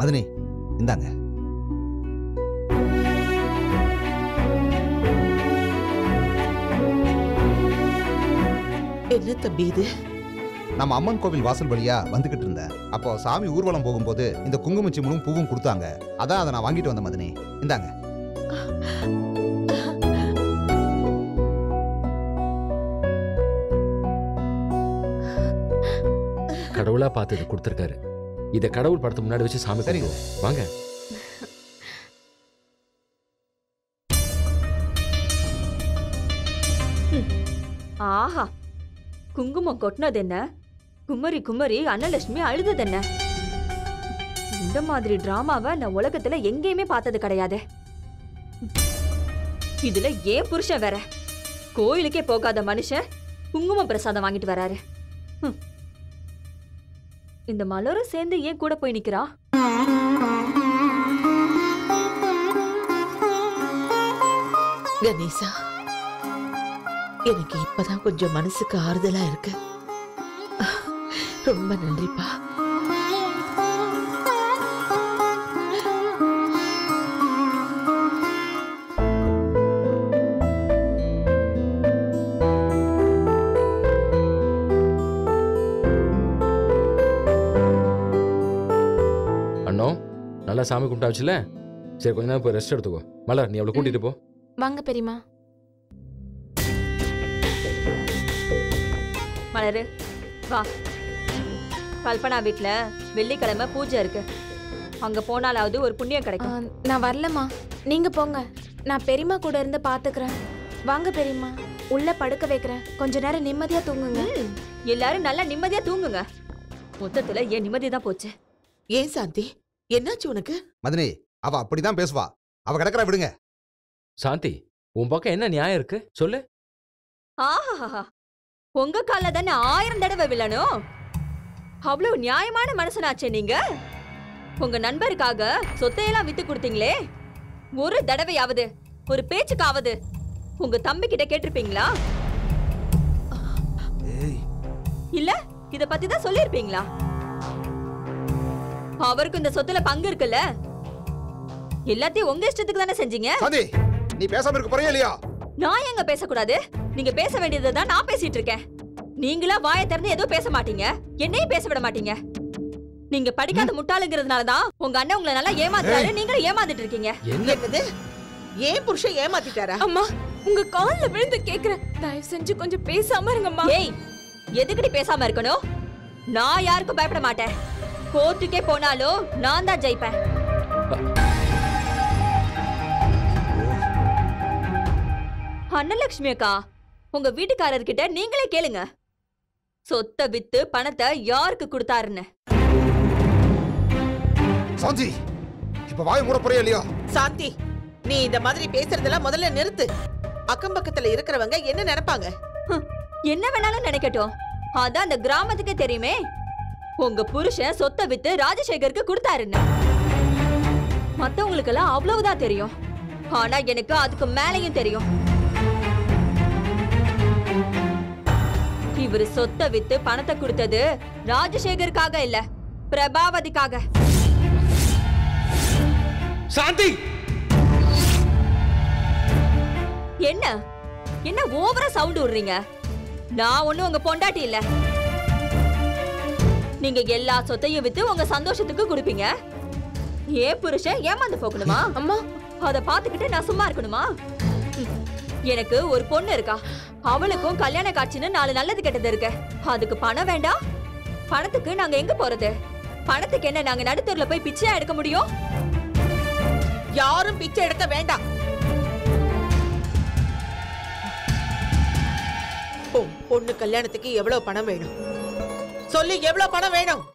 மதனி இந்தாங்க என்ன தம்பி இது நம்ம அம்மன் கோவில் வாசல் வழியா வந்துகிட்டு இருந்தேன் அப்போ சாமி ஊர்வலம் போகும்போது இந்த குங்குமச்சிமலும் பூவும் கொடுத்தாங்க அதான் அதை நான் வாங்கிட்டு வந்தேன் மதனி இந்தாங்க கடவுளா பார்த்து இதை கொடுத்துருக்காரு இதை கடவுள் படத்து முன்னாடி வச்சு சாமி சரிங்க. கும்பிடுவோம். வாங்க ஆஹா குங்குமம் கொட்டினது என்ன குமரி குமரி அன்னலட்சுமி அழுதது என்ன இந்த மாதிரி டிராமாவை நான் உலகத்துல எங்கேயுமே பார்த்தது கிடையாது இதுல ஏன் புருஷன் வேற கோயிலுக்கே போகாத மனுஷன் குங்கும பிரசாதம் வாங்கிட்டு வராரு ஹம். இந்த மலரும் சேர்ந்து ஏன் கூட போய் நிக்கிறா கணேசா எனக்கு இப்பதான் கொஞ்சம் மனசுக்கு ஆறுதலா இருக்கு ரொம்ப நன்றிப்பா அண்ணோ நல்லா சாமி கும்பிட்டாச்சுல சரி கொஞ்ச நேரம் போய் ரெஸ்ட் எடுத்துக்கோ மலர் நீ அவளை கூட்டிட்டு போ வாங்க பெரியமா மலரு வா கல்பனா வீட்ல வெள்ளிக்கிழமை பூஜை இருக்கு அங்க போனாலாவது ஒரு புண்ணியம் ஆ, கிடைக்கும் நான் வரலம்மா நீங்க போங்க நான் பெரியம்மா கூட இருந்து பாத்துக்கிறேன் வாங்க பெரியம்மா உள்ள படுக்க வைக்கிறேன் கொஞ்ச நேரம் நிம்மதியா தூங்குங்க ம், எல்லாரும் நல்லா நிம்மதியா தூங்குங்க மொத்தத்துல என் நிம்மதி தான் போச்சு ஏன் சாந்தி என்னாச்சு உனக்கு மதனி அவ அப்படிதான் பேசுவா அவ கிடக்குறா விடுங்க சாந்தி உன் பக்கம் என்ன நியாயம் இருக்கு சொல்லு ஆஹாஹா உங்க கால தானே ஆயிரம் தடவை விழணும் அவ்வளவு நியாயமான மனுஷனாச்சே நீங்க உங்க நண்பருக்காக சொத்தையெல்லாம் வித்து கொடுத்தீங்களே ஒரு தடவையாவது ஒரு பேச்சுக்காவது உங்க தம்பி கிட்ட கேட்டிருப்பீங்களா ஏய் இல்ல இத பத்தி தான் சொல்லிருப்பீங்களா அவருக்கு இந்த சொத்துல பங்கு இருக்குல்ல எல்லாத்தையும் உங்க இஷ்டத்துக்கு தானே செஞ்சீங்க சாந்தி நீ பேசாம இருக்க போறியா இல்லையா நான் எங்க பேசக்கூடாது நீங்க பேச வேண்டியதை தான் நான் பேசிட்டு இருக்கேன் நீங்களா வாயை திறந்து எதுவும் பேச மாட்டீங்க என்னையும் பேச விட மாட்டீங்க நீங்க படிக்காத முட்டாளுங்கிறதுனால தான் உங்க அண்ணன் உங்களை நல்லா ஏமாத்துறாரு நீங்களும் ஏமாந்துட்டு இருக்கீங்க என்ன என்னது ஏன் புருஷன் ஏமாத்திட்டாரா அம்மா உங்க கால்ல விழுந்து கேக்குறேன் தயவு செஞ்சு கொஞ்சம் பேசாம இருங்கம்மா ஏய் எதுக்குடி பேசாம இருக்கணும் நான் யாருக்கும் பயப்பட மாட்டேன் கோர்ட்டுக்கே போனாலும் நான் தான் ஜெயிப்பேன் அன்னலட்சுமி அக்கா உங்க வீட்டுக்காரர்கிட்ட நீங்களே கேளுங்க சொத்தை வித்து பணத்தை யாருக்கு கொடுத்தாருன்னு சாந்தி இப்ப வாய மூட போறியா இல்லையா சாந்தி நீ இந்த மாதிரி பேசுறதெல்லாம் முதல்ல நிறுத்து அக்கம் பக்கத்துல இருக்கிறவங்க என்ன நினைப்பாங்க ஹம், என்ன வேணாலும் நினைக்கட்டும் அதான் அந்த கிராமத்துக்கே தெரியுமே உங்க புருஷன் சொத்தை வித்து ராஜசேகருக்கு கொடுத்தாருன்னு மத்தவங்களுக்கெல்லாம் அவ்வளவுதான் தெரியும் ஆனா எனக்கு அதுக்கு மேலையும் தெரியும் இவரு சொத்தை வித்து பணத்தை கொடுத்தது ராஜசேகருக்காக இல்ல பிரபாவதிக்காக சாந்தி என்ன என்ன ஓவரா சவுண்ட் விடுறீங்க நான் ஒண்ணும் உங்க பொண்டாட்டி இல்ல நீங்க எல்லா சொத்தையும் வித்து உங்க சந்தோஷத்துக்கு கொடுப்பீங்க ஏ புருஷன் ஏமாந்து போகணுமா அம்மா அத பாத்துக்கிட்டு நான் சும்மா இருக்கணுமா ம். எனக்கு ஒரு பொண்ணு இருக்கா அவளுக்கும் கல்யாண காட்சின்னு நாலு நல்லது கெட்டது இருக்கு அதுக்கு பணம் வேண்டாம் பணத்துக்கு நாங்க எங்க போறது பணத்துக்கு என்ன நாங்க நடுத்தூர்ல போய் பிச்சையா எடுக்க முடியும் யாரும் பிச்சை எடுக்க வேண்டாம் பொ- பொண்ணு கல்யாணத்துக்கு எவ்வளவு பணம் வேணும் சொல்லு எவ்வளவு பணம் வேணும்